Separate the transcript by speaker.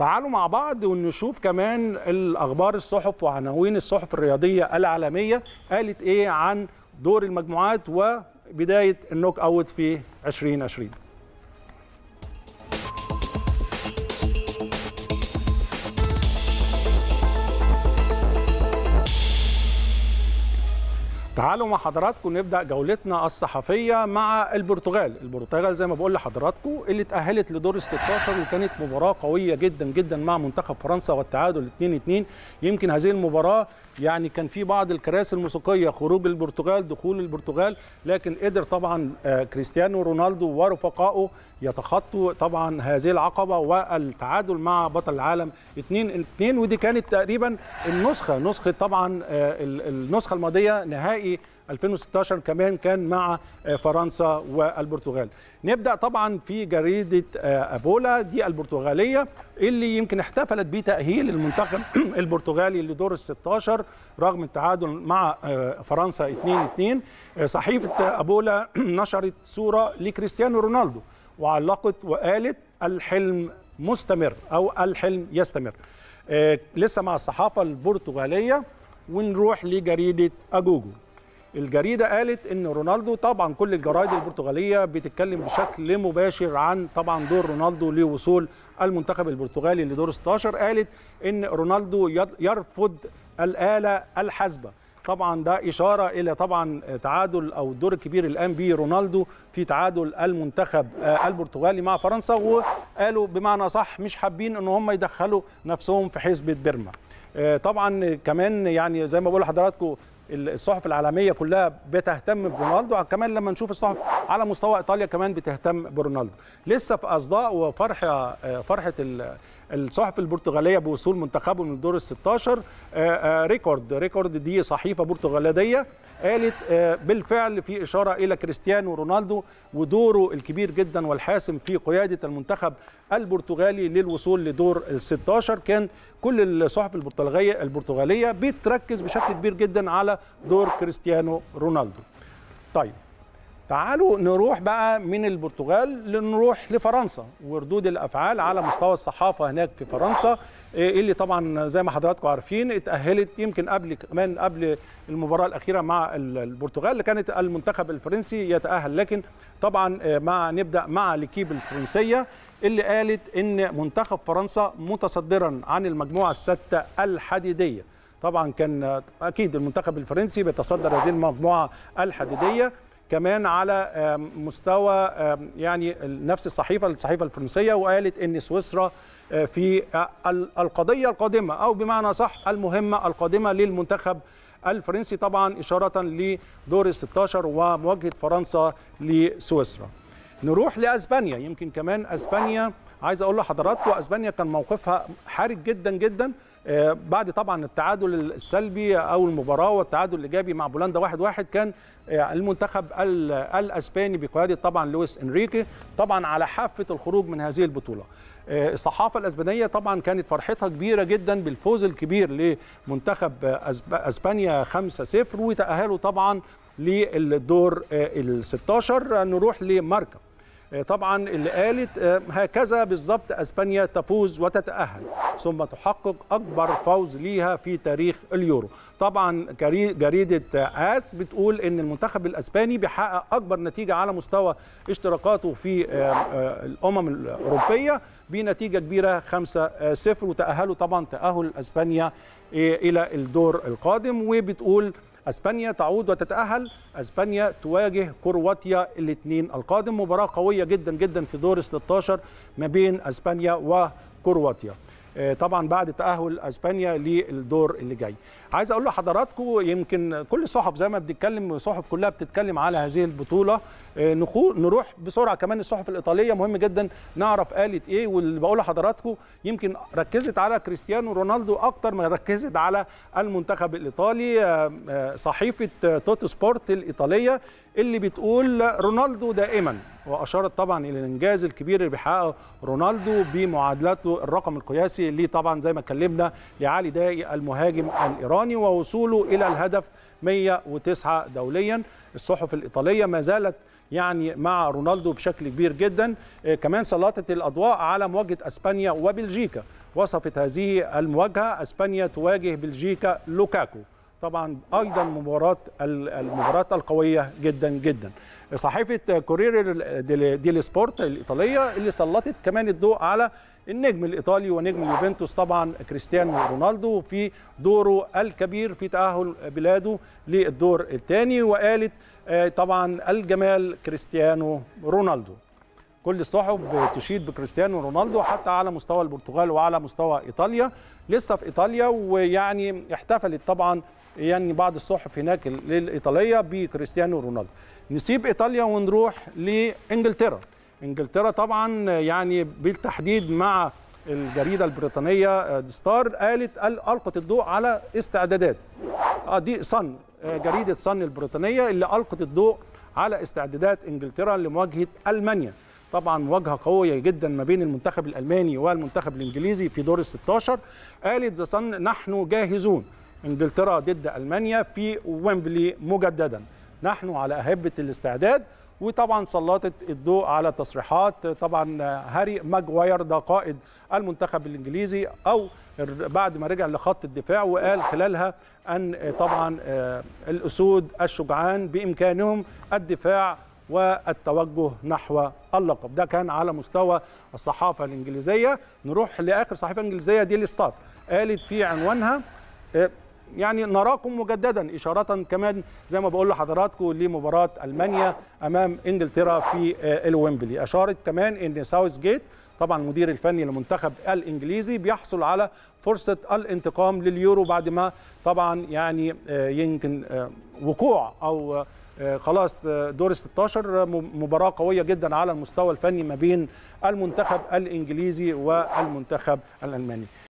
Speaker 1: تعالوا مع بعض ونشوف كمان الاخبار الصحف وعناوين الصحف الرياضيه العالميه قالت ايه عن دور المجموعات وبدايه النوك اوت في 2020 تعالوا مع حضراتكم نبدا جولتنا الصحفيه مع البرتغال، البرتغال زي ما بقول لحضراتكم اللي اتاهلت لدور ال 16 وكانت مباراه قويه جدا جدا مع منتخب فرنسا والتعادل 2-2 يمكن هذه المباراه يعني كان في بعض الكراسي الموسيقيه خروج البرتغال دخول البرتغال لكن قدر طبعا كريستيانو رونالدو ورفقائه يتخطوا طبعا هذه العقبه والتعادل مع بطل العالم 2 2 ودي كانت تقريبا النسخه نسخه طبعا النسخه الماضيه نهائي 2016 كمان كان مع فرنسا والبرتغال نبدا طبعا في جريده ابولا دي البرتغاليه اللي يمكن احتفلت بتاهيل المنتخب البرتغالي لدور ال 16 رغم التعادل مع فرنسا 2 2 صحيفه ابولا نشرت صوره لكريستيانو رونالدو وعلقت وقالت الحلم مستمر او الحلم يستمر لسه مع الصحافه البرتغاليه ونروح لجريده اجوجو الجريده قالت ان رونالدو طبعا كل الجرايد البرتغاليه بتتكلم بشكل مباشر عن طبعا دور رونالدو لوصول المنتخب البرتغالي لدور 16 قالت ان رونالدو يرفض الاله الحاسبه طبعا ده اشاره الى طبعا تعادل او الدور الكبير الان به رونالدو في تعادل المنتخب البرتغالي مع فرنسا وقالوا بمعنى صح مش حابين ان هم يدخلوا نفسهم في حسبه بيرما طبعا كمان يعني زي ما بقول لحضراتكم الصحف العالميه كلها بتهتم برونالدو كمان لما نشوف الصحف على مستوى ايطاليا كمان بتهتم برونالدو لسه في اصداء وفرحه فرحه الصحف البرتغاليه بوصول منتخبه من الدور ال 16 ريكورد ريكورد دي صحيفه برتغاليه قالت بالفعل في اشاره الى كريستيانو رونالدو ودوره الكبير جدا والحاسم في قياده المنتخب البرتغالي للوصول لدور ال 16 كان كل الصحف البرتغاليه البرتغاليه بتركز بشكل كبير جدا على دور كريستيانو رونالدو. طيب تعالوا نروح بقى من البرتغال لنروح لفرنسا وردود الافعال على مستوى الصحافه هناك في فرنسا اللي طبعا زي ما حضراتكم عارفين اتاهلت يمكن قبل كمان قبل المباراه الاخيره مع البرتغال اللي كانت المنتخب الفرنسي يتاهل لكن طبعا مع نبدا مع ليكيب الفرنسيه اللي قالت ان منتخب فرنسا متصدرا عن المجموعه السادسه الحديديه طبعا كان اكيد المنتخب الفرنسي بيتصدر هذه المجموعه الحديديه كمان على مستوى يعني نفس الصحيفه الصحيفه الفرنسيه وقالت ان سويسرا في القضيه القادمه او بمعنى صح المهمه القادمه للمنتخب الفرنسي طبعا اشاره لدور ال 16 ومواجهه فرنسا لسويسرا. نروح لاسبانيا يمكن كمان اسبانيا عايز اقول لحضراتكم اسبانيا كان موقفها حرج جدا جدا بعد طبعا التعادل السلبي او المباراه والتعادل الايجابي مع بولندا 1-1 واحد واحد كان المنتخب الاسباني بقياده طبعا لويس انريكي طبعا على حافه الخروج من هذه البطوله الصحافه الاسبانيه طبعا كانت فرحتها كبيره جدا بالفوز الكبير لمنتخب اسبانيا 5-0 وتاهلوا طبعا للدور ال 16 نروح لماركا طبعا اللي قالت هكذا بالضبط اسبانيا تفوز وتتاهل ثم تحقق اكبر فوز ليها في تاريخ اليورو طبعا جريده اس بتقول ان المنتخب الاسباني بيحقق اكبر نتيجه على مستوى اشتراكاته في الامم الاوروبيه بنتيجه كبيره 5-0 وتاهلوا طبعا تاهل اسبانيا الى الدور القادم وبتقول اسبانيا تعود وتتاهل اسبانيا تواجه كرواتيا الاثنين القادم مباراه قويه جدا جدا في دور 16 ما بين اسبانيا وكرواتيا طبعا بعد تاهل اسبانيا للدور اللي جاي عايز اقول لحضراتكم يمكن كل الصحف زي ما بنتكلم الصحف كلها بتتكلم على هذه البطوله نروح بسرعه كمان الصحف الايطاليه مهم جدا نعرف قالت ايه واللي بقول لحضراتكم يمكن ركزت على كريستيانو رونالدو اكتر ما ركزت على المنتخب الايطالي صحيفه توتو سبورت الايطاليه اللي بتقول رونالدو دائما واشارت طبعا الى الانجاز الكبير اللي بيحققه رونالدو بمعادلته الرقم القياسي اللي طبعا زي ما اتكلمنا لعلي داي المهاجم الايراني ووصوله الى الهدف 109 دوليا الصحف الايطاليه ما زالت يعني مع رونالدو بشكل كبير جدا كمان سلطت الاضواء على مواجهه اسبانيا وبلجيكا وصفت هذه المواجهه اسبانيا تواجه بلجيكا لوكاكو طبعا ايضا مباراه المباراه القويه جدا جدا صحيفه كورير ديلي سبورت الايطاليه اللي سلطت كمان الضوء على النجم الايطالي ونجم اليوفنتوس طبعا كريستيانو رونالدو في دوره الكبير في تاهل بلاده للدور الثاني وقالت طبعا الجمال كريستيانو رونالدو كل الصحف بتشيد بكريستيانو رونالدو حتى على مستوى البرتغال وعلى مستوى ايطاليا لسه في ايطاليا ويعني احتفلت طبعا يعني بعض الصحف هناك الايطاليه بكريستيانو رونالدو نسيب ايطاليا ونروح لانجلترا انجلترا طبعا يعني بالتحديد مع الجريده البريطانيه ستار قالت القت الضوء على استعدادات اه دي صن جريده صن البريطانيه اللي القت الضوء على استعدادات انجلترا لمواجهه المانيا طبعا مواجهه قويه جدا ما بين المنتخب الالماني والمنتخب الانجليزي في دور ال 16 قالت ذا صن نحن جاهزون انجلترا ضد المانيا في ويمبلي مجددا نحن على اهبه الاستعداد وطبعا سلطت الضوء على تصريحات طبعا هاري ماجواير ده قائد المنتخب الانجليزي او بعد ما رجع لخط الدفاع وقال خلالها ان طبعا الاسود الشجعان بامكانهم الدفاع والتوجه نحو اللقب ده كان على مستوى الصحافه الانجليزيه نروح لاخر صحيفه انجليزيه دي الستار قالت في عنوانها يعني نراكم مجددا اشاره كمان زي ما بقول لحضراتكم لمباراه المانيا امام انجلترا في الويمبلي اشارت كمان ان ساوث جيت طبعا المدير الفني للمنتخب الانجليزي بيحصل على فرصه الانتقام لليورو بعد ما طبعا يعني يمكن وقوع او خلاص دور 16 مباراه قويه جدا على المستوى الفني ما بين المنتخب الانجليزي والمنتخب الالماني